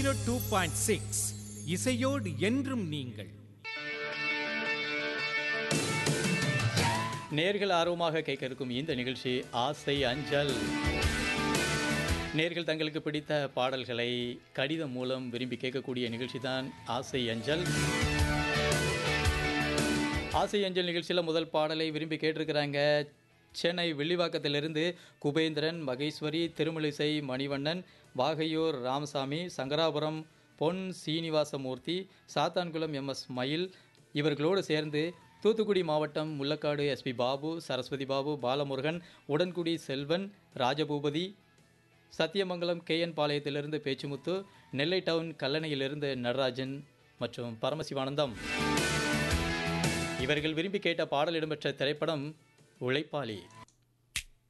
zero two point six இசையோடு என்றும் நீங்கள் நேர்கள் ஆர்வமாக கேட்க இருக்கும் இந்த நிகழ்ச்சி ஆசை அஞ்சல் நேர்கள் தங்களுக்கு பிடித்த பாடல்களை கடிதம் மூலம் விரும்பி கேட்கக்கூடிய நிகழ்ச்சி தான் ஆசை அஞ்சல் ஆசை அஞ்சல் நிகழ்ச்சியில் முதல் பாடலை விரும்பி கேட்டிருக்கிறாங்க சென்னை வெள்ளிவாக்கத்திலிருந்து குபேந்திரன் மகேஸ்வரி திருமலிசை மணிவண்ணன் வாகையூர் ராமசாமி சங்கராபுரம் பொன் சீனிவாசமூர்த்தி சாத்தான்குளம் எம்எஸ் மயில் இவர்களோடு சேர்ந்து தூத்துக்குடி மாவட்டம் முள்ளக்காடு எஸ்பி பாபு சரஸ்வதி பாபு பாலமுருகன் உடன்குடி செல்வன் ராஜபூபதி சத்தியமங்கலம் கேஎன் பாளையத்திலிருந்து பேச்சுமுத்து நெல்லை டவுன் கல்லணையிலிருந்து நடராஜன் மற்றும் பரமசிவானந்தம் இவர்கள் விரும்பி கேட்ட பாடல் இடம்பெற்ற திரைப்படம் உழைப்பாளி